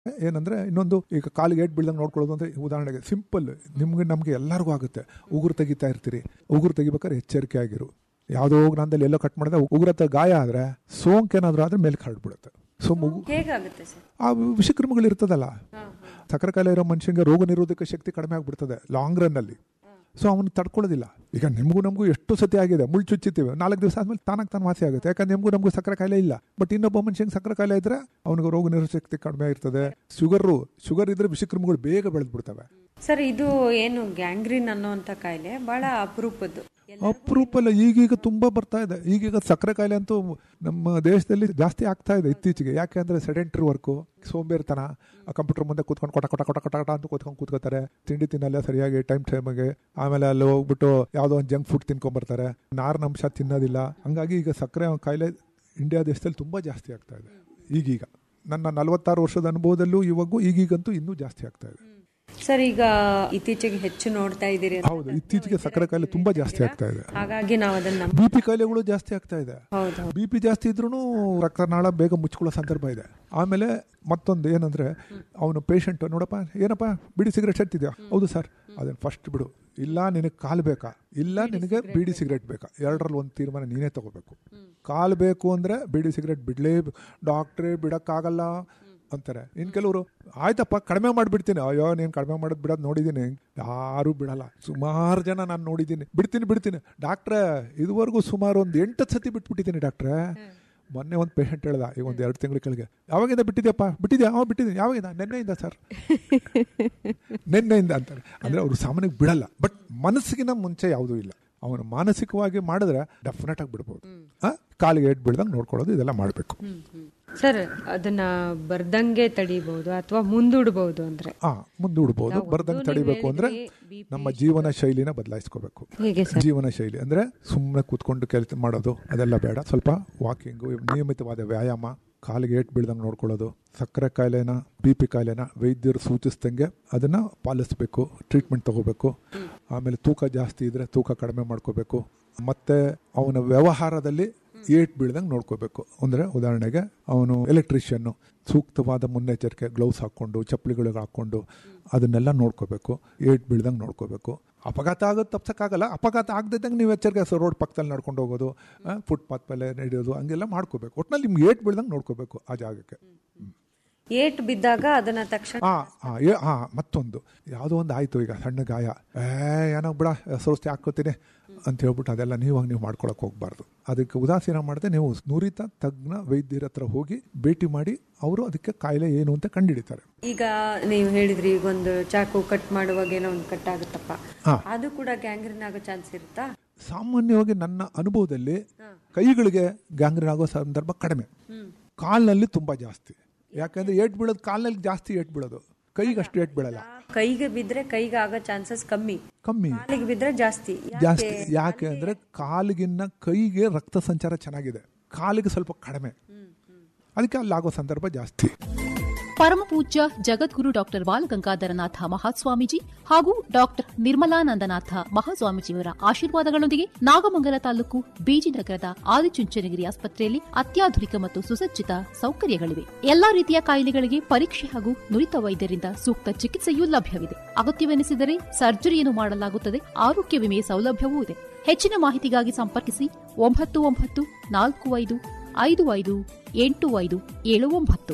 ಏನಂದ್ರೆ ಇನ್ನೊಂದು ಈಗ ಕಾಲಿಗೆ ಏಟ್ ಬೀಳ್ದಂಗೆ ನೋಡ್ಕೊಳ್ಳೋದು ಅಂದ್ರೆ ಉದಾಹರಣೆಗೆ ಸಿಂಪಲ್ ನಿಮ್ಗೆ ನಮ್ಗೆ ಎಲ್ಲರಿಗೂ ಆಗುತ್ತೆ ಉಗುರು ತೆಗಿತಾ ಇರ್ತೀರಿ ಉಗುರು ತೆಗಿಬೇಕಾದ್ರೆ ಎಚ್ಚರಿಕೆ ಆಗಿರು ಯಾವುದೋ ನಂದಲ್ಲಿ ಎಲ್ಲೋ ಕಟ್ ಮಾಡಿದ್ರೆ ಉಗುರತ್ತ ಗಾಯ ಆದ್ರೆ ಸೋಂಕೇನಾದ್ರೂ ಆದ್ರೆ ಮೇಲೆ ಹರಡ್ಬಿಡುತ್ತೆ ಸೊ ಮಗು ಹೇಗಾಗುತ್ತೆ ಸರ್ ಆ ವಿಷಕ್ರಮಗಳು ಇರ್ತದಲ್ಲ ಸಕ್ಕರೆ ಕಾಯಿಲೆ ಇರೋ ಮನುಷ್ಯನಿಗೆ ರೋಗ ನಿರೋಧಕ ಶಕ್ತಿ ಕಡಿಮೆ ಆಗ್ಬಿಡ್ತದೆ ಲಾಂಗ್ ರನ್ ಅಲ್ಲಿ ಸೊ ಅವನು ತಡ್ಕೊಳ್ಳೋದಿಲ್ಲ ಈಗ ನಿಮಗೂ ನಮಗೂ ಎಷ್ಟು ಸತಿ ಆಗಿದೆ ಮುಳ್ಳು ಚುಚ್ಚುತ್ತೀವಿ ನಾಲ್ಕು ದಿವಸ ಆದ್ಮೇಲೆ ತಾನಾಗ ತಾನು ವಾಸಿ ಆಗುತ್ತೆ ಯಾಕಂದ್ರೆ ನಿಮಗೂ ನಮಗೂ ಸಕ್ಕರೆ ಕಾಯಿಲೆ ಇಲ್ಲ ಬಟ್ ಇನ್ನೊಬ್ಬ ಮನುಷ್ಯನಿಗೆ ಸಕ್ಕರೆ ಕಾಯಿಲೆ ಇದ್ರೆ ಅವನಿಗೆ ರೋಗ ನಿರೋಧಕ ಶಕ್ತಿ ಕಡಿಮೆ ಇರ್ತದೆ ಶುಗರು ಶುಗರ್ ಇದ್ರೆ ವಿಷಕ್ರಮಗಳು ಬೇಗ ಬೆಳೆದು ಬಿಡ್ತವೆ ಸರ್ ಇದು ಏನು ಗ್ಯಾಂಗ್ರೀನ್ ಅನ್ನೋಂಥ ಕಾಯಿಲೆ ಬಹಳ ಅಪರೂಪದ್ದು ಅಪರೂಪ ಅಲ್ಲ ಈಗೀಗ ತುಂಬಾ ಬರ್ತಾ ಇದೆ ಈಗೀಗ ಸಕ್ಕರೆ ಕಾಯಿಲೆ ಅಂತೂ ನಮ್ಮ ದೇಶದಲ್ಲಿ ಜಾಸ್ತಿ ಆಗ್ತಾ ಇದೆ ಇತ್ತೀಚೆಗೆ ಯಾಕೆ ಅಂದ್ರೆ ಸೆಡೆಂಟ್ರಿ ವರ್ಕು ಸೋಂಬೇರಿತನ ಕಂಪ್ಯೂಟರ್ ಮುಂದೆ ಕೂತ್ಕೊಂಡು ಕೊಟ ಕೊಟ ಕೊಟ ಕೊಟ ಕೊಟ ಅಂತ ಕೂತ್ಕೊಂಡು ಕೂತ್ಕೋತಾರೆ ತಿಂಡಿ ತಿನ್ನಲ್ಲ ಸರಿಯಾಗಿ ಟೈಮ್ ಟೈಮಿಗೆ ಆಮೇಲೆ ಅಲ್ಲಿ ಹೋಗ್ಬಿಟ್ಟು ಯಾವುದೋ ಒಂದು ಜಂಕ್ ಫುಡ್ ತಿನ್ಕೊಂಬರ್ತಾರೆ ನಾರಿನಂಶ ತಿನ್ನೋದಿಲ್ಲ ಹಂಗಾಗಿ ಈಗ ಸಕ್ಕರೆ ಕಾಯಿಲೆ ಇಂಡಿಯಾ ದೇಶದಲ್ಲಿ ತುಂಬಾ ಜಾಸ್ತಿ ಆಗ್ತಾ ಇದೆ ಈಗೀಗ ನನ್ನ ನಲವತ್ತಾರು ವರ್ಷದ ಅನುಭವದಲ್ಲೂ ಇವಾಗೂ ಈಗೀಗಂತೂ ಇನ್ನೂ ಜಾಸ್ತಿ ಆಗ್ತಾ ಇದೆ ಸರ್ ಈಗ ಇತ್ತೀಚೆಗೆ ಹೆಚ್ಚು ನೋಡ್ತಾ ಇದ್ದೀರಿ ಅಂತ ಹೌದು ಇತ್ತೀಚೆಗೆ ಸಕ್ಕರೆ ಕಾಯಿಲೆ ತುಂಬಾ ಜಾಸ್ತಿ ಆಗ್ತಾ ಇದೆ ಹಾಗಾಗಿ ನಾವು ಅದನ್ನ ನಂಬ ಬಿ ಪಿ ಕಾಯಿಲೆಗಳು ಜಾಸ್ತಿ ಆಗ್ತಾ ಇದೆ ಹೌದು ಬಿ ಪಿ ಜಾಸ್ತಿ ಇದ್ರೂ ರಕ್ತನಾಳ ಬೇಗ ಮುಚ್ಕೊಳ್ಳೋ ಸಂದರ್ಭ ಇದೆ ಆಮೇಲೆ ಮತ್ತೊಂದು ಏನಂದ್ರೆ ಅವನು ಪೇಷಂಟ್ ನೋಡಪ್ಪ ಏನಪ್ಪ ಬಿಡಿ ಸಿಗರೇಟ್ ಸೇರ್ತಿದ್ಯಾ ಹೌದು ಸರ್ ಅದನ್ನ ಫಸ್ಟ್ ಬಿಡು ಇಲ್ಲ ನಿನಗೆ ಕಾಲ್ ಬೇಕಾ ಇಲ್ಲ ನಿನಗೆ ಬೀಡಿ ಸಿಗರೇಟ್ ಬೇಕಾ ಎರಡರಲ್ಲಿ ಒಂದು ತೀರ್ಮಾನ ನೀನೇ ತಗೋಬೇಕು ಕಾಲ್ ಬೇಕು ಅಂದ್ರೆ ಬೀಡಿ ಸಿಗರೇಟ್ ಬಿಡ್ಲೇ ಡಾಕ್ಟ್ರೇ ಬಿಡಕ್ಕಾಗಲ್ಲ ಅಂತಾರೆ ಇನ್ ಕೆಲವರು ಆಯ್ತಪ್ಪ ಕಡಿಮೆ ಮಾಡಿಬಿಡ್ತೀನಿ ಅಯ್ಯೋ ನೀನು ಕಡಿಮೆ ಮಾಡೋದು ಬಿಡೋದು ನೋಡಿದ್ದೀನಿ ಯಾರು ಬಿಡಲ್ಲ ಸುಮಾರು ಜನ ನಾನು ನೋಡಿದ್ದೀನಿ ಬಿಡ್ತೀನಿ ಬಿಡ್ತೀನಿ ಡಾಕ್ಟ್ರೇ ಇದುವರೆಗೂ ಸುಮಾರು ಒಂದು ಎಂಟು ಸತಿ ಬಿಟ್ಬಿಟ್ಟಿದ್ದೀನಿ ಡಾಕ್ಟ್ರೇ ಮೊನ್ನೆ ಒಂದು ಪೇಷಂಟ್ ಹೇಳ್ದ ಈಗ ಒಂದು ಎರಡು ತಿಂಗಳ ಕೆಳಗೆ ಯಾವಾಗಿಂದ ಬಿಟ್ಟಿದ್ಯಪ್ಪ ಬಿಟ್ಟಿದ್ಯಾ ಅವ ಬಿಟ್ಟಿದ್ದೀನಿ ಯಾವಾಗಿಂದ ನೆನ್ನೆಯಿಂದ ಸರ್ ನೆನ್ನೆಯಿಂದ ಅಂತಾರೆ ಅಂದ್ರೆ ಅವರು ಸಾಮಾನ್ಯಕ್ಕೆ ಬಿಡಲ್ಲ ಬಟ್ ಮನಸ್ಸಿಗಿನ ಮುಂಚೆ ಯಾವುದೂ ಇಲ್ಲ ಅವನು ಮಾನಸಿಕವಾಗಿ ಮಾಡಿದ್ರೆ ಡೆಫಿನೆಟ್ ಆಗಿ ಬಿಡ್ಬೋದು ಆ, ಕಾಲಿಗೆ ಏಟ್ ಬೀಳ್ದಂಗೆ ನೋಡ್ಕೊಳ್ಳೋದು ಇದೆಲ್ಲ ಮಾಡಬೇಕು ಸರ್ ಅದನ್ನ ಬರ್ದಂಗೆ ತಡಿಬಹುದು ಅಥವಾ ಮುಂದೂಡಬಹುದು ಅಂದ್ರೆ ಆ ಮುಂದೂಡ್ಬೋದು ಬರ್ದಂಗೆ ತಡಿಬೇಕು ಅಂದ್ರೆ ನಮ್ಮ ಜೀವನ ಶೈಲಿನ ಬದಲಾಯಿಸ್ಕೋಬೇಕು ಹೇಗೆ ಸರ್ ಜೀವನ ಶೈಲಿ ಅಂದ್ರೆ ಸುಮ್ಮನೆ ಕೂತ್ಕೊಂಡು ಕೆಲಸ ಮಾಡೋದು ಅದೆಲ್ಲ ಬೇಡ ಸ್ವಲ್ಪ ವಾಕಿಂಗು ನಿಯಮಿತವಾದ ವ್ಯಾಯಾಮ ಕಾಲಿಗೆ ಏಟ್ ಬೀಳ್ದಂಗೆ ನೋಡ್ಕೊಳ್ಳೋದು ಸಕ್ಕರೆ ಕಾಯಿಲೆನ ಬಿ ಪಿ ಕಾಯಿಲೆನ ವೈದ್ಯರು ಸೂಚಿಸ್ದಂಗೆ ಅದನ್ನ ಪಾಲಿಸ್ಬೇಕು ಟ್ರೀಟ್ಮೆಂಟ್ ತಗೋಬೇಕು ಆಮೇಲೆ ತೂಕ ಜಾಸ್ತಿ ಇದ್ರೆ ತೂಕ ಕಡಿಮೆ ಮಾಡ್ಕೋಬೇಕು ಮತ್ತೆ ಅವನ ವ್ಯವಹಾರದಲ್ಲಿ ಏಟ್ ಬೀಳ್ದಂಗೆ ನೋಡ್ಕೋಬೇಕು ಅಂದ್ರೆ ಉದಾಹರಣೆಗೆ ಅವನು ಎಲೆಕ್ಟ್ರಿಷಿಯನ್ನು ಸೂಕ್ತವಾದ ಮುನ್ನೆಚ್ಚರಿಕೆ ಗ್ಲೌಸ್ ಹಾಕೊಂಡು ಚಪ್ಪಲಿಗಳಿಗೆ ಹಾಕೊಂಡು ಅದನ್ನೆಲ್ಲ ನೋಡ್ಕೋಬೇಕು ಏಟ್ ಬೀಳ್ದಂಗೆ ನೋಡ್ಕೋಬೇಕು ಅಪಘಾತ ಆಗೋದು ತಪ್ಸಕ್ಕಾಗಲ್ಲ ಅಪಘಾತ ಆಗದಿದ್ದಂಗೆ ನೀವು ಎಚ್ಚರಿಕೆ ರೋಡ್ ಪಕ್ಕದಲ್ಲಿ ನಡ್ಕೊಂಡು ಹೋಗೋದು ಫುಟ್ಪಾತ್ ಮೇಲೆ ನಡೆಯೋದು ಹಂಗೆಲ್ಲ ಮಾಡ್ಕೋಬೇಕು ಒಟ್ನಲ್ಲಿ ನಿಮ್ಗೆ ಏಟ್ ಬೀಳ್ದಂಗೆ ನೋಡ್ಕೋಬೇಕು ಆ ಜಾಗಕ್ಕೆ ಏಟ್ ಬಿದ್ದಾಗ ಅದನ್ನ ತಕ್ಷಣ ಹಾ ಹಾ ಏ ಹಾ ಮತ್ತೊಂದು ಯಾವುದೋ ಒಂದು ಆಯ್ತು ಈಗ ಸಣ್ಣ ಗಾಯ ಏ ಏನೋ ಬಿಡ ಸೌಸ್ತಿ ಹಾಕೋತೀನಿ ಅಂತ ಹೇಳ್ಬಿಟ್ಟು ಅದೆಲ್ಲ ನೀವಾಗ ನೀವು ಮಾಡ್ಕೊಳಕ್ ಹೋಗ್ಬಾರ್ದು ಅದಕ್ಕೆ ಉದಾಸೀನ ಮಾಡದೆ ನೀವು ನುರಿತ ತಜ್ಞ ವೈದ್ಯರ ಹತ್ರ ಹೋಗಿ ಭೇಟಿ ಮಾಡಿ ಅವರು ಅದಕ್ಕೆ ಕಾಯಿಲೆ ಏನು ಅಂತ ಕಂಡುಹಿಡಿತಾರೆ ಈಗ ನೀವು ಹೇಳಿದ್ರಿ ಈಗ ಒಂದು ಚಾಕು ಕಟ್ ಮಾಡುವಾಗ ಏನೋ ಒಂದು ಕಟ್ ಆಗುತ್ತಪ್ಪ ಹಾ. ಅದು ಕೂಡ ಗ್ಯಾಂಗ್ರೀನ್ ಆಗೋ ಚಾನ್ಸ್ ಇರುತ್ತಾ ಸಾಮಾನ್ಯವಾಗಿ ನನ್ನ ಅನುಭವದಲ್ಲಿ ಕೈಗಳಿಗೆ ಗ್ಯಾಂಗ್ರೀನ್ ಆಗೋ ಸಂದರ್ಭ ಕಡಿಮೆ ಕಾಲ್ನಲ್ಲಿ ತುಂಬಾ ಜಾಸ್ತಿ ಯಾಕಂದ್ರೆ ಏಟ್ ಬೀಳೋದು ಕಾಲ್ನಲ್ಲಿ ಜಾಸ್ತಿ ಏಟ್ ಬೀಳೋದು ಕೈಗೆ ಅಷ್ಟು ಏಟ್ ಬೀಳಲ್ಲ ಕೈಗೆ ಬಿದ್ರೆ ಕೈಗೆ ಆಗೋ ಚಾನ್ಸಸ್ ಕಮ್ಮಿ ಕಮ್ಮಿ ಕಾಲಿಗೆ ಬಿದ್ರೆ ಜಾಸ್ತಿ ಜಾಸ್ತಿ ಯಾಕೆ ಅಂದ್ರೆ ಕಾಲಿಗಿನ್ನ ಕೈಗೆ ರಕ್ತ ಸಂಚಾರ ಚೆನ್ನಾಗಿದೆ ಕಾಲಿಗೆ ಸ್ವಲ್ಪ ಕಡಿಮೆ ಅದಕ್ಕೆ ಅಲ್ಲಿ ಆಗೋ ಸಂದರ್ಭ ಜಾಸ್ತಿ ಪರಮಪೂಜ್ಯ ಜಗದ್ಗುರು ಡಾಕ್ಟರ್ ಬಾಲಗಂಗಾಧರನಾಥ ಮಹಾಸ್ವಾಮೀಜಿ ಹಾಗೂ ಡಾಕ್ಟರ್ ನಿರ್ಮಲಾನಂದನಾಥ ಮಹಾಸ್ವಾಮೀಜಿಯವರ ಆಶೀರ್ವಾದಗಳೊಂದಿಗೆ ನಾಗಮಂಗಲ ತಾಲೂಕು ಬೀಜಿನಗರದ ಆದಿಚುಂಚನಗಿರಿ ಆಸ್ಪತ್ರೆಯಲ್ಲಿ ಅತ್ಯಾಧುನಿಕ ಮತ್ತು ಸುಸಜ್ಜಿತ ಸೌಕರ್ಯಗಳಿವೆ ಎಲ್ಲಾ ರೀತಿಯ ಕಾಯಿಲೆಗಳಿಗೆ ಪರೀಕ್ಷೆ ಹಾಗೂ ನುರಿತ ವೈದ್ಯರಿಂದ ಸೂಕ್ತ ಚಿಕಿತ್ಸೆಯೂ ಲಭ್ಯವಿದೆ ಅಗತ್ಯವೆನಿಸಿದರೆ ಸರ್ಜರಿಯನ್ನು ಮಾಡಲಾಗುತ್ತದೆ ಆರೋಗ್ಯ ವಿಮೆ ಸೌಲಭ್ಯವೂ ಇದೆ ಹೆಚ್ಚಿನ ಮಾಹಿತಿಗಾಗಿ ಸಂಪರ್ಕಿಸಿ ಒಂಬತ್ತು ಒಂಬತ್ತು ನಾಲ್ಕು ಐದು ಐದು ಐದು ಎಂಟು ಐದು ಏಳು ಒಂಬತ್ತು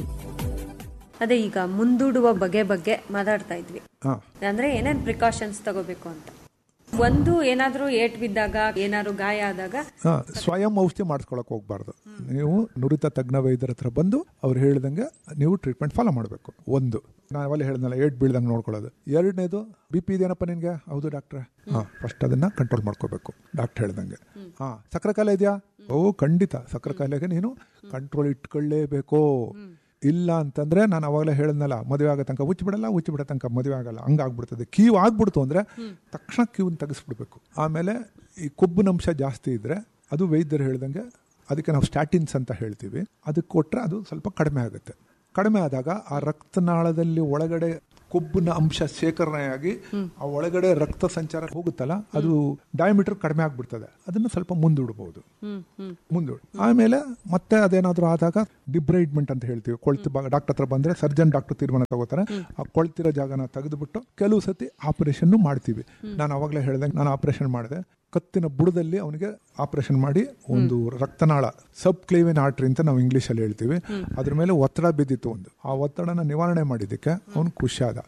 ಅದೇ ಈಗ ಮುಂದೂಡುವ ಬಗೆ ಬಗ್ಗೆ ಮಾತಾಡ್ತಾ ಇದ್ವಿ ಹಾ ಅಂದ್ರೆ ಏನೇನ್ ಪ್ರಿಕಾಷನ್ಸ್ ತಗೋಬೇಕು ಅಂತ ಒಂದು ಏನಾದ್ರೂ ಏಟ್ ಬಿದ್ದಾಗ ಏನಾದ್ರು ಗಾಯ ಆದಾಗ ಹಾ, ಸ್ವಯಂ ಔಷಧಿ ಮಾಡಿಸ್ಕೊಳಕ್ ಹೋಗ್ಬಾರ್ದು ನೀವು ನುರಿತ ತಜ್ಞ ವೈದ್ಯರ ಹತ್ರ ಬಂದು ಅವ್ರು ಹೇಳ್ದಂಗೆ ನೀವು ಟ್ರೀಟ್ಮೆಂಟ್ ಫಾಲೋ ಮಾಡಬೇಕು ಒಂದು ನಾನು ಅವೆಲ್ಲ ಹೇಳ್ದಲ್ಲ ಏಟ್ ಬೀಳ್ದಂಗೆ ನೋಡ್ಕೊಳ್ಳೋದು ಎರಡನೇದು ಬಿ ಪಿ ಇದೇನಪ್ಪ ನಿನ್ಗೆ ಹೌದು ಡಾಕ್ಟ್ರೆ ಹಾ ಫಸ್ಟ್ ಅದನ್ನ ಕಂಟ್ರೋಲ್ ಮಾಡ್ಕೋಬೇಕು ಡಾಕ್ಟರ್ ಹೇಳ್ದಂಗೆ ಹಾ ಸಕ್ಕರೆ ಕಾಯಿಲೆ ಇದೆಯಾ ಓ ಖಂಡಿತ ಸಕ್ಕರೆ ಕಾಯಿಲೆಗೆ ನೀನು ಕಂಟ್ರೋಲ್ ಇಟ್ಕೊಳ್ಳೇಬೇಕು ಇಲ್ಲ ಅಂತಂದ್ರೆ ನಾನು ಅವಾಗಲೇ ಹೇಳಿದ್ನಲ್ಲ ಮದುವೆ ಆಗೋ ತನಕ ಉಚ್ಚಿ ಬಿಡಲ್ಲ ಉಚ್ಚಿ ಬಿಡೋ ತನಕ ಮದುವೆ ಆಗಲ್ಲ ಹಂಗಾಗ್ಬಿಡ್ತದೆ ಕೀವು ಆಗ್ಬಿಡ್ತು ಅಂದ್ರೆ ತಕ್ಷಣ ಕೀವನ್ನ ತೆಗೆಸ್ಬಿಡ್ಬೇಕು ಆಮೇಲೆ ಈ ಕೊಬ್ಬಿನಂಶ ಜಾಸ್ತಿ ಇದ್ರೆ ಅದು ವೈದ್ಯರು ಹೇಳ್ದಂಗೆ ಅದಕ್ಕೆ ನಾವು ಸ್ಟ್ಯಾಟಿನ್ಸ್ ಅಂತ ಹೇಳ್ತೀವಿ ಅದಕ್ಕೆ ಕೊಟ್ರೆ ಅದು ಸ್ವಲ್ಪ ಕಡಿಮೆ ಆಗುತ್ತೆ ಕಡಿಮೆ ಆದಾಗ ಆ ರಕ್ತನಾಳದಲ್ಲಿ ಒಳಗಡೆ ಕೊಬ್ಬಿನ ಅಂಶ ಶೇಖರಣೆಯಾಗಿ ಆ ಒಳಗಡೆ ರಕ್ತ ಸಂಚಾರ ಹೋಗುತ್ತಲ್ಲ ಅದು ಡಯಾಮೀಟರ್ ಕಡಿಮೆ ಆಗ್ಬಿಡ್ತದೆ ಅದನ್ನ ಸ್ವಲ್ಪ ಮುಂದೂಡಬಹುದು ಮುಂದೂಡು ಆಮೇಲೆ ಮತ್ತೆ ಅದೇನಾದ್ರೂ ಆದಾಗ ಡಿಬ್ರೈಡ್ಮೆಂಟ್ ಅಂತ ಹೇಳ್ತೀವಿ ಕೊಳ್ತು ಭಾಗ ಡಾಕ್ಟರ್ ಹತ್ರ ಬಂದ್ರೆ ಸರ್ಜನ್ ಡಾಕ್ಟರ್ ತೀರ್ಮಾನ ತಗೋತಾರೆ ಆ ಕೊಳ್ತಿರೋ ಜಾಗನ ತೆಗೆದುಬಿಟ್ಟು ಕೆಲವು ಸತಿ ಆಪರೇಷನ್ ಮಾಡ್ತೀವಿ ನಾನು ಅವಾಗಲೇ ಹೇಳ್ದಂಗೆ ನಾನು ಆಪರೇಷನ್ ಮಾಡಿದೆ ಕತ್ತಿನ ಬುಡದಲ್ಲಿ ಅವನಿಗೆ ಆಪರೇಷನ್ ಮಾಡಿ ಒಂದು ರಕ್ತನಾಳ ಸಬ್ ಕ್ಲೇವಿನ್ ಆರ್ಟ್ರಿ ಅಂತ ನಾವು ಇಂಗ್ಲಿಷ್ ಅಲ್ಲಿ ಹೇಳ್ತೀವಿ ಅದ್ರ ಮೇಲೆ ಒತ್ತಡ ಬಿದ್ದಿತ್ತು ಒಂದು ಆ ಒತ್ತಡನ ನಿವಾರಣೆ ಮಾಡಿದ್ದಕ್ಕೆ ಅವನು ಖುಷಿ ಆದ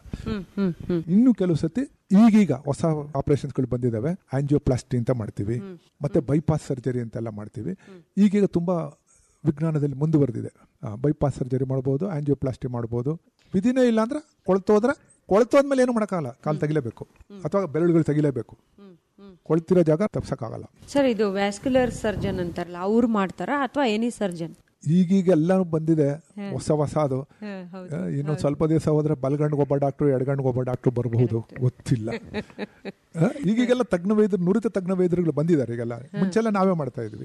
ಇನ್ನು ಕೆಲವು ಸತಿ ಈಗೀಗ ಹೊಸ ಆಪರೇಷನ್ಸ್ ಗಳು ಬಂದಿದಾವೆ ಆಂಜಿಯೋಪ್ಲಾಸ್ಟಿ ಅಂತ ಮಾಡ್ತೀವಿ ಮತ್ತೆ ಬೈಪಾಸ್ ಸರ್ಜರಿ ಅಂತೆಲ್ಲ ಮಾಡ್ತೀವಿ ಈಗೀಗ ತುಂಬಾ ವಿಜ್ಞಾನದಲ್ಲಿ ಮುಂದುವರೆದಿದೆ ಬೈಪಾಸ್ ಸರ್ಜರಿ ಮಾಡ್ಬೋದು ಆಂಜಿಯೋಪ್ಲಾಸ್ಟಿ ಮಾಡ್ಬೋದು ವಿಧಿನೇ ಇಲ್ಲ ಅಂದ್ರೆ ಕೊಳ್ತೋದ್ರೆ ಕೊಳ್ತೋದ್ಮೇಲೆ ಏನು ಮಾಡೋಕ್ಕಾಗಲ್ಲ ಕಾಲು ತೆಗಿಲೇಬೇಕು ಅಥವಾ ಬೆರಳುಗಳು ತೆಗಿಲೇಬೇಕು ಕೊಳ್ತಿರೋ ಜಾಗ ತಪ್ಸಕ್ಕಾಗಲ್ಲ ಸರ್ ಇದು ವ್ಯಾಸ್ಕ್ಯುಲರ್ ಸರ್ಜನ್ ಅಂತಾರಲ್ಲ ಅವ್ರು ಮಾಡ್ತಾರಾ ಅಥವಾ ಎನಿ ಸರ್ಜನ್ ಈಗೀಗ ಎಲ್ಲಾನು ಬಂದಿದೆ ಹೊಸ ಹೊಸ ಅದು ಹೌದು ಆ, ಇನ್ನೊಂದ್ ಸ್ವಲ್ಪ ದಿವಸ ಹೋದ್ರೆ ಬಲ್ಗಣ್ಣಿಗೆ ಒಬ್ಬ ಡಾಕ್ಟ್ರು ಎಡಗಣ್ಣಿಗೆ ಒಬ್ಬ ಡಾಕ್ಟ್ರು ಬರಬಹುದು ಗೊತ್ತಿಲ್ಲ ಆ, ಈಗೀಗೆಲ್ಲ ತಜ್ಞ ವೈದ್ಯರು ನುರಿತ ತಜ್ಞ ವೈದ್ಯರುಗಳು ಬಂದಿದ್ದಾರೆ ಈಗೆಲ್ಲ ಮುಂಚೆಲ್ಲ ನಾವೇ ಮಾಡ್ತಾ ಇದ್ವಿ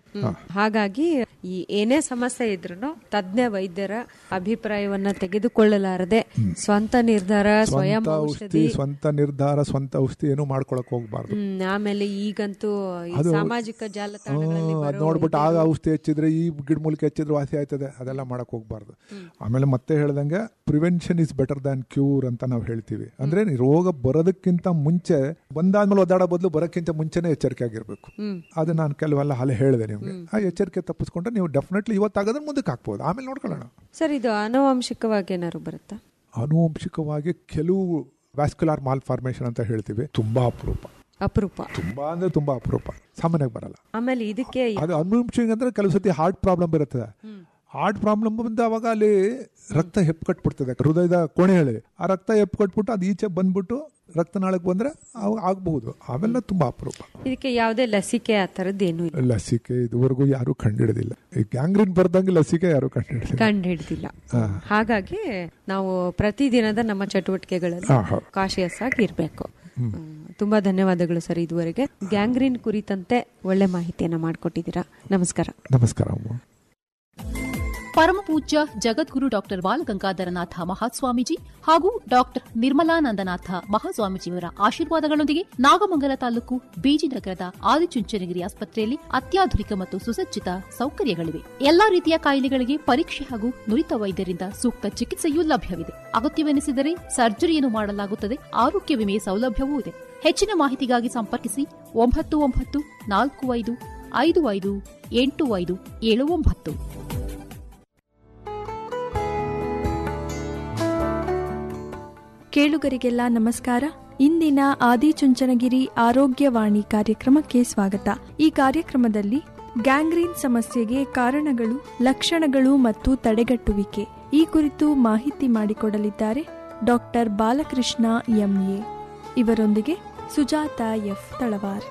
ಹಾಗಾಗಿ ಈ ಏನೇ ಸಮಸ್ಯೆ ಇದ್ರು ತಜ್ಞ ವೈದ್ಯರ ಅಭಿಪ್ರಾಯವನ್ನ ತೆಗೆದುಕೊಳ್ಳಲಾರದೆ ಸ್ವಂತ ನಿರ್ಧಾರ ಸ್ವಯಂ ಸ್ವಂತ ಔಷಧಿ ಔಷಧಿ ಸ್ವಂತ ನಿರ್ಧಾರ ಸ್ವಂತ ಔಷಧಿ ಏನು ಮಾಡ್ಕೊಳಕ್ ಹೋಗ್ಬಾರ್ದು ಹ್ಮ್, ಆಮೇಲೆ ಈಗಂತೂ ಈ ಅದು- ಸಾಮಾಜಿಕ ಜಾಲತಾಣಗಳಲ್ಲಿ ಅದ್ ಬರೋ ನೋಡ್ಬಿಟ್ಟು ಆಗ ಔಷಧಿ ಹೆಚ್ಚಿದ್ರೆ ಈ ಗಿಡಮೂಲಿಕೆ ಹೆಚ್ಚಿದ್ರೆ ವಾಸಿ ಆಯ್ತದೆ ಅದೆಲ್ಲ ಮಾಡಕ್ ಹೋಗ್ಬಾರ್ದು ಆಮೇಲೆ ಮತ್ತೆ ಹೇಳ್ದಂಗೆ prevention is better than cure ಅಂತ ನಾವು ಹೇಳ್ತೀವಿ ಅಂದ್ರೆ ಈ ರೋಗ ಬರೋದಕ್ಕಿಂತ ಮುಂಚೆ ಬಂದಾದ್ಮೇಲೆ ಒದ್ದಾಡೋ ಬದಲು ಬರೋಕ್ಕಿಂತ ಮುಂಚೆನೆ ಎಚ್ಚರಿಕೆ ಆಗಿರ್ಬೇಕು ಅದು ನಾನು ಕೆಲವೆಲ್ಲ ಅಲ್ಲೇ ಹೇಳಿದೆ ನಿಮ್ಗೆ ಆ ಎಚ್ಚರಿಕೆ ತಪ್ಪಿಸ್ಕೊಂಡ್ರೆ ನೀವು ಡೆಫಿನೆಟ್ಲಿ ಇವತ್ತಾಗದ್ರೆ ಮುಂದಕ್ಕೆ ಹಾಕ್ಬೋದು ಆಮೇಲೆ ನೋಡ್ಕೊಳ್ಳೋಣ ಸರ್ ಇದು ಆನುವಂಶಿಕವಾಗಿ ಏನಾದ್ರು ಬರುತ್ತಾ ಆನುವಂಶಿಕವಾಗಿ ಕೆಲವು ವ್ಯಾಸ್ಕ್ಯುಲಾರ್ ಮಾಲ್ ಫಾರ್ಮೇಶನ್ ಅಂತ ಹೇಳ್ತೀವಿ ತುಂಬಾ ಅಪರೂಪ ಅಪರೂಪ ತುಂಬಾ ಅಂದ್ರೆ ತುಂಬಾ ಅಪರೂಪ ಸಾಮಾನ್ಯವಾಗಿ ಬರಲ್ಲ ಆಮೇಲೆ ಇದಕ್ಕೆ ಅದು ಅನುವಂಶಿಕ ಅಂದ್ರೆ ಕೆಲವು ಸತಿ ಹಾರ್ಟ್ ಪ್ರಾಬ್ಲಮ್ ಇರುತ್ತದೆ ಹಾರ್ಟ್ ಪ್ರಾಬ್ಲಮ್ ಬಂದ ಅವಾಗ ಅಲ್ಲಿ ರಕ್ತ ಹೆಪ್ಪುಕಟ್ಬಿಡ್ತದೆ ಹೃದಯದ ಕೋಣೆಯಲ್ಲಿ ಆ ರಕ್ತ ಹೆಪ್ಪುಕಟ್ಬಿಟ್ಟು ಅದು ಈಚೆ ಬಂದ್ಬಿಟ್ಟು ರಕ್ತನಾಳಕ್ಕೆ ಬಂದ್ರೆ ಅವಾಗ ಆಗಬಹುದು ಅವೆಲ್ಲ ತುಂಬಾ ಅಪರೂಪ ಇದಕ್ಕೆ ಯಾವುದೇ ಲಸಿಕೆ ಆ ಥರದ್ದೇನು ಇಲ್ಲ ಲಸಿಕೆ ಇದುವರೆಗೂ ಯಾರು ಕಂಡಿಡಿದಿಲ್ಲ ಈ ಗ್ಯಾಂಗ್ರೀನ್ ಬರ್ದಂಗೆ ಲಸಿಕೆ ಯಾರು ಕಂಡಿಡಿದಿಲ್ಲ ಕಂಡು ಹಿಡ್ದಿಲ್ಲ ಹಾಗಾಗಿ ನಾವು ಪ್ರತಿದಿನದ ನಮ್ಮ ಚಟುವಟಿಕೆಗಳಲ್ಲಿ ಹಾ, ಹೌದು. ಕಾಶಿಯಸ್ ಆಗಿ ಇರಬೇಕು ತುಂಬಾ ಧನ್ಯವಾದಗಳು ಸರ್ ಇದುವರೆಗೆ ಗ್ಯಾಂಗ್ರೀನ್ ಕುರಿತಂತೆ ಒಳ್ಳೆ ಮಾಹಿತಿಯನ್ನ ಮಾಡಿಕೊಟ್ಟಿದ್ದೀರಾ ನಮಸ್ಕಾರ ನಮಸ್ಕಾರ ಅಮ್ಮ ಪರಮಪೂಜ್ಯ ಜಗದ್ಗುರು ಡಾಕ್ಟರ್ ಬಾಲಗಂಗಾಧರನಾಥ ಮಹಾಸ್ವಾಮೀಜಿ ಹಾಗೂ ಡಾಕ್ಟರ್ ನಿರ್ಮಲಾನಂದನಾಥ ಮಹಾಸ್ವಾಮೀಜಿಯವರ ಆಶೀರ್ವಾದಗಳೊಂದಿಗೆ ನಾಗಮಂಗಲ ತಾಲೂಕು ಬೀಜಿನಗರದ ಆದಿಚುಂಚನಗಿರಿ ಆಸ್ಪತ್ರೆಯಲ್ಲಿ ಅತ್ಯಾಧುನಿಕ ಮತ್ತು ಸುಸಜ್ಜಿತ ಸೌಕರ್ಯಗಳಿವೆ ಎಲ್ಲಾ ರೀತಿಯ ಕಾಯಿಲೆಗಳಿಗೆ ಪರೀಕ್ಷೆ ಹಾಗೂ ನುರಿತ ವೈದ್ಯರಿಂದ ಸೂಕ್ತ ಚಿಕಿತ್ಸೆಯೂ ಲಭ್ಯವಿದೆ ಅಗತ್ಯವೆನಿಸಿದರೆ ಸರ್ಜರಿಯನ್ನು ಮಾಡಲಾಗುತ್ತದೆ ಆರೋಗ್ಯ ವಿಮೆ ಸೌಲಭ್ಯವೂ ಇದೆ ಹೆಚ್ಚಿನ ಮಾಹಿತಿಗಾಗಿ ಸಂಪರ್ಕಿಸಿ ಒಂಬತ್ತು ಒಂಬತ್ತು ನಾಲ್ಕು ಐದು ಐದು ಐದು ಎಂಟು ಐದು ಏಳು ಒಂಬತ್ತು ಕೇಳುಗರಿಗೆಲ್ಲ ನಮಸ್ಕಾರ ಇಂದಿನ ಆದಿಚುಂಚನಗಿರಿ ಆರೋಗ್ಯವಾಣಿ ಕಾರ್ಯಕ್ರಮಕ್ಕೆ ಸ್ವಾಗತ ಈ ಕಾರ್ಯಕ್ರಮದಲ್ಲಿ ಗ್ಯಾಂಗ್ರೀನ್ ಸಮಸ್ಯೆಗೆ ಕಾರಣಗಳು ಲಕ್ಷಣಗಳು ಮತ್ತು ತಡೆಗಟ್ಟುವಿಕೆ ಈ ಕುರಿತು ಮಾಹಿತಿ ಮಾಡಿಕೊಡಲಿದ್ದಾರೆ ಡಾಕ್ಟರ್ ಬಾಲಕೃಷ್ಣ ಎಂಎ ಇವರೊಂದಿಗೆ ಸುಜಾತ ಎಫ್ ತಳವಾರ್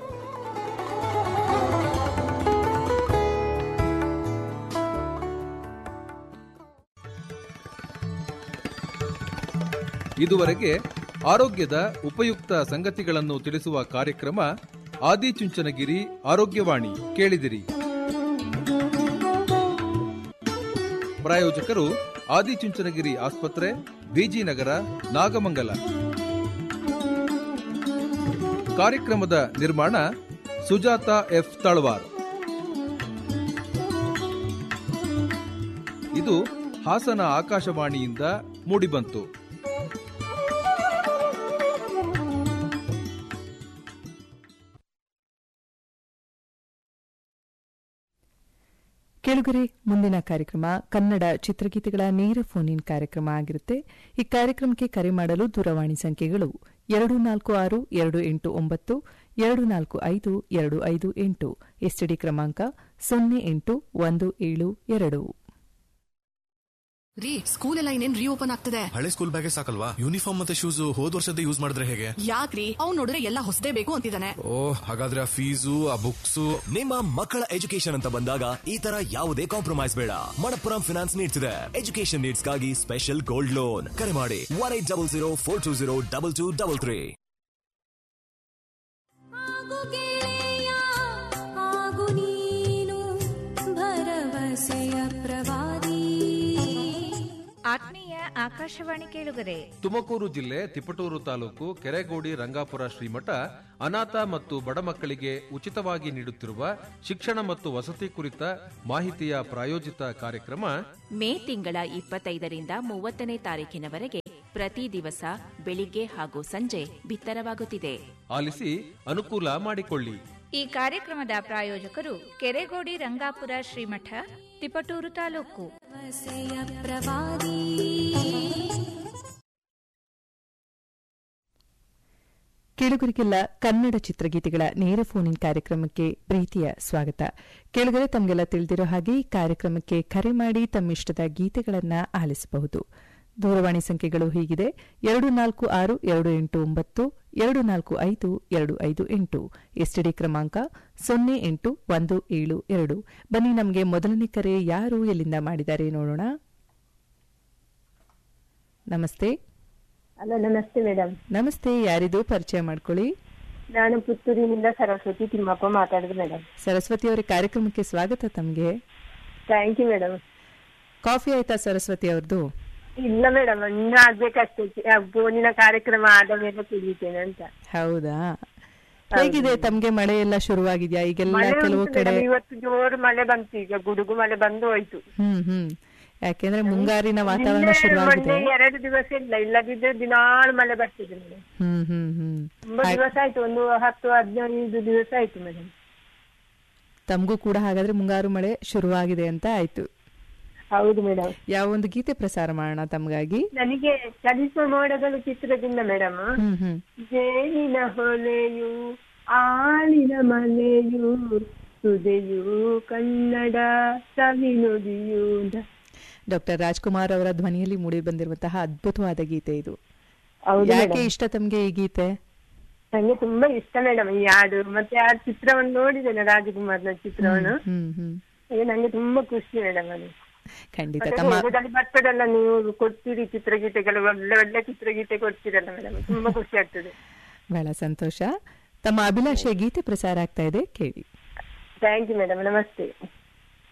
ಇದುವರೆಗೆ ಆರೋಗ್ಯದ ಉಪಯುಕ್ತ ಸಂಗತಿಗಳನ್ನು ತಿಳಿಸುವ ಕಾರ್ಯಕ್ರಮ ಆದಿಚುಂಚನಗಿರಿ ಆರೋಗ್ಯವಾಣಿ ಕೇಳಿದಿರಿ ಪ್ರಾಯೋಜಕರು ಆದಿಚುಂಚನಗಿರಿ ಆಸ್ಪತ್ರೆ ಬಿಜಿನಗರ ನಾಗಮಂಗಲ ಕಾರ್ಯಕ್ರಮದ ನಿರ್ಮಾಣ ಸುಜಾತ ಎಫ್ ತಳವಾರ್ ಇದು ಹಾಸನ ಆಕಾಶವಾಣಿಯಿಂದ ಮೂಡಿಬಂತು ಕೆಳಗರೆ ಮುಂದಿನ ಕಾರ್ಯಕ್ರಮ ಕನ್ನಡ ಚಿತ್ರಗೀತೆಗಳ ನೇರ ಫೋನ್ ಇನ್ ಕಾರ್ಯಕ್ರಮ ಆಗಿರುತ್ತೆ ಈ ಕಾರ್ಯಕ್ರಮಕ್ಕೆ ಕರೆ ಮಾಡಲು ದೂರವಾಣಿ ಸಂಖ್ಯೆಗಳು ಎರಡು ನಾಲ್ಕು ಆರು ಎರಡು ಎಂಟು ಒಂಬತ್ತು ಎರಡು ನಾಲ್ಕು ಐದು ಎರಡು ಐದು ಎಂಟು ಎಸ್ಟಿಡಿ ಕ್ರಮಾಂಕ ಸೊನ್ನೆ ಎಂಟು ಒಂದು ಏಳು ಎರಡು ರೀ ಸ್ಕೂಲ್ ಎಲ್ಲ ಇನ್ನೇನ್ ರೀಓಪನ್ ಆಗ್ತದೆ ಹಳೆ ಸ್ಕೂಲ್ ಬ್ಯಾಗೆ ಸಾಕಲ್ವಾ ಯೂನಿಫಾರ್ಮ್ ಮತ್ತೆ ಶೂಸ್ ಹೋದ್ ವರ್ಷದ ಯೂಸ್ ಮಾಡಿದ್ರೆ ಹೇಗೆ ಯಾಕ್ರಿ ಅವ್ನ್ ನೋಡಿದ್ರೆ ಎಲ್ಲ ಹೊಸದೇ ಬೇಕು ಅಂತಿದ್ದಾನೆ ಓ ಹಾಗಾದ್ರೆ ಆ ಫೀಸು ಆ ಬುಕ್ಸು ನಿಮ್ಮ ಮಕ್ಕಳ ಎಜುಕೇಶನ್ ಅಂತ ಬಂದಾಗ ಈ ತರ ಯಾವುದೇ ಕಾಂಪ್ರಮೈಸ್ ಬೇಡ ಮಣಪ್ಪುರಂ ಫಿನಾನ್ಸ್ ನೀಡ್ತಿದೆ ಎಜುಕೇಶನ್ ನೀಡ್ಸ್ ಗಾಗಿ ಸ್ಪೆಷಲ್ ಗೋಲ್ಡ್ ಲೋನ್ ಕರೆ ಮಾಡಿ one eight double zero four two zero double two double three ಭರವಸೆಯ ಪ್ರವಾದಿ ಆತ್ಮೀಯ ಆಕಾಶವಾಣಿ ಕೇಳುಗರೆ ತುಮಕೂರು ಜಿಲ್ಲೆ ತಿಪಟೂರು ತಾಲೂಕು ಕೆರೆಗೋಡಿ ರಂಗಾಪುರ ಶ್ರೀಮಠ ಅನಾಥ ಮತ್ತು ಬಡ ಮಕ್ಕಳಿಗೆ ಉಚಿತವಾಗಿ ನೀಡುತ್ತಿರುವ ಶಿಕ್ಷಣ ಮತ್ತು ವಸತಿ ಕುರಿತ ಮಾಹಿತಿಯ ಪ್ರಾಯೋಜಿತ ಕಾರ್ಯಕ್ರಮ ಮೇ ತಿಂಗಳ ಇಪ್ಪತ್ತೈದರಿಂದ ಮೂವತ್ತನೇ ತಾರೀಕಿನವರೆಗೆ ಪ್ರತಿ ದಿವಸ ಬೆಳಿಗ್ಗೆ ಹಾಗೂ ಸಂಜೆ ಬಿತ್ತರವಾಗುತ್ತಿದೆ ಆಲಿಸಿ ಅನುಕೂಲ ಮಾಡಿಕೊಳ್ಳಿ ಈ ಕಾರ್ಯಕ್ರಮದ ಪ್ರಾಯೋಜಕರು ಕೆರೆಗೋಡಿ ರಂಗಾಪುರ ಶ್ರೀಮಠ ತಿಪಟೂರು ತಾಲೂಕು ಕೇಳುಗರಿಗೆಲ್ಲ ಕನ್ನಡ ಚಿತ್ರಗೀತೆಗಳ ನೇರ ಫೋನ್ ಇನ್ ಕಾರ್ಯಕ್ರಮಕ್ಕೆ ಪ್ರೀತಿಯ ಸ್ವಾಗತ ಕೇಳುಗರೆ ತಮಗೆಲ್ಲ ತಿಳಿದಿರೋ ಹಾಗೆ ಈ ಕಾರ್ಯಕ್ರಮಕ್ಕೆ ಕರೆ ಮಾಡಿ ತಮ್ಮಿಷ್ಟದ ಗೀತೆಗಳನ್ನು ಆಲಿಸಬಹುದು ದೂರವಾಣಿ ಸಂಖ್ಯೆಗಳು ಹೀಗಿದೆ ಎರಡು ನಾಲ್ಕು ಆರು ಎರಡು ಎಂಟು ಒಂಬತ್ತು ಎರಡು ನಾಲ್ಕು ಐದು ಎರಡು ಐದು ಎಂಟು ಎಸ್ಟಿಡಿ ಕ್ರಮಾಂಕ ಸೊನ್ನೆ ಎಂಟು ಒಂದು ಏಳು ಎರಡು ಬನ್ನಿ ನಮಗೆ ಮೊದಲನೇ ಕರೆ ಯಾರು ಎಲ್ಲಿಂದ ಮಾಡಿದ್ದಾರೆ ನೋಡೋಣ ನಮಸ್ತೆ ಹಲೋ ನಮಸ್ತೆ ಮೇಡಮ್ ನಮಸ್ತೆ ಯಾರಿದು ಪರಿಚಯ ಮಾಡ್ಕೊಳ್ಳಿ ನಾನು ಪುತ್ತೂರಿನಿಂದ ಸರಸ್ವತಿ ತಿಮ್ಮಪ್ಪ ಮಾತಾಡುದು ಮೇಡಮ್ ಸರಸ್ವತಿ ಅವರ ಕಾರ್ಯಕ್ರಮಕ್ಕೆ ಸ್ವಾಗತ ತಮಗೆ ಥ್ಯಾಂಕ್ ಯು ಮೇಡಮ್ ಕಾಫಿ ಆಯ್ತಾ ಸರಸ್ವತಿ ಅವ್ರದ್ದು ಇಲ್ಲ ಮೇಡಮ್ ಇನ್ನು ಆಗ್ಬೇಕಷ್ಟೇ ಆ ಫೋನಿನ ಕಾರ್ಯಕ್ರಮ ಆದ ಮೇಲೆ ಕುಡಿತೇನೆ ಅಂತ ಹೌದಾ ಹೇಗಿದೆ ತಮ್ಗೆ ಮಳೆ ಎಲ್ಲ ಶುರುವಾಗಿದ್ಯಾ ಈಗೆಲ್ಲ ಮಳೆ ಕೆಲವು ಉಂಟು ಕಡೆ madam, ಇವತ್ತು ಜೋರು ಮಳೆ ಬಂತು ಈಗ ಗುಡುಗು ಮಳೆ ಬಂದು ಹೋಯ್ತು ಹ್ಮ್ ಹ್ಮ್ ಯಾಕೆಂದ್ರೆ ಮುಂಗಾರಿನ ವಾತಾವರಣ ನಿನ್ನೆ ಶುರುವಾಗಿದೆ ಮೊನ್ನೆ ಎರಡು ದಿವಸ ಇಲ್ಲ ಇಲ್ಲದಿದ್ರೆ ದಿನಾಳು ಮಳೆ ಬರ್ತಿದೆ ಮೇಡಮ್ ಹ್ಮ್ ಹ್ಮ್ ಹ್ಮ್ ತುಂಬಾ ಹಾಗ್- ದಿವಸ ಆಯ್ತು ಒಂದು ಹತ್ತು ಹದಿನೈದು ದಿವಸ ಆಯ್ತು ಮೇಡಮ್ ತಮಗೂ ಕೂಡ ಹಾಗಾದ್ರೆ ಮುಂಗಾರು ಮಳೆ ಶುರುವಾಗಿದೆ ಅಂತ ಆಯ್ತು ಹೌದು ಮೇಡಮ್ ಯಾವ ಒಂದು ಗೀತೆ ಪ್ರಸಾರ ಮಾಡೋಣ ತಮಗಾಗಿ ನನಗೆ ಚಲಿಸುವ ಮೋಡಗಳು ಚಿತ್ರದಿಂದ ಮೇಡಮ್ ಹ್ಮ್ ಹ್ಮ್ ಜೇನಿನ ಹೊಲೆಯು ಆಳಿನ ಮಲೆಯು ಸುದೆಯು ಕನ್ನಡ ಸವಿನುಡಿಯು ಡಾಕ್ಟರ್ ರಾಜ್ಕುಮಾರ್ ಅವರ ಧ್ವನಿಯಲ್ಲಿ ಮೂಡಿ ಬಂದಿರುವಂತಹ ಅದ್ಭುತವಾದ ಗೀತೆ ಇದು ಹೌದು ಯಾಕೆ madam. ಇಷ್ಟ ತಮ್ಗೆ ಈ ಗೀತೆ ನಂಗೆ ತುಂಬಾ ಇಷ್ಟ ಮೇಡಮ್ ಈ ಹಾಡು ಮತ್ತೆ ಆ ಚಿತ್ರವನ್ನು ನೋಡಿದ್ದೇನೆ ರಾಜಕುಮಾರ್ನ ಚಿತ್ರವನ್ನು ಹ್ಮ್ ಹ್ಮ್ ಈಗ ನಂಗೆ ತುಂಬಾ ಖುಷಿ ಮೇಡಮ್ ಅದು ಖಂಡಿತ ಮತ್ತೆ ತಮ್ಮ ರೇಡಿಯೋದಲ್ಲಿ ಬರ್ತದಲ್ಲ ನೀವು ಕೊಡ್ತೀರಿ ಚಿತ್ರಗೀತೆಗಳು ಒಳ್ಳೆ ಒಳ್ಳೆ ಚಿತ್ರಗೀತೆ ಕೊಡ್ತೀರಲ್ಲ ಮೇಡಮ್ ತುಂಬಾ ಖುಷಿ ಆಗ್ತದೆ ಬಹಳ ಸಂತೋಷ ತಮ್ಮ ಅಭಿಲಾಷೆಯ ಗೀತೆ ಪ್ರಸಾರ ಆಗ್ತಾ ಇದೆ ಕೇಳಿ ಥ್ಯಾಂಕ್ ಯು ಮೇಡಮ್ ನಮಸ್ತೆ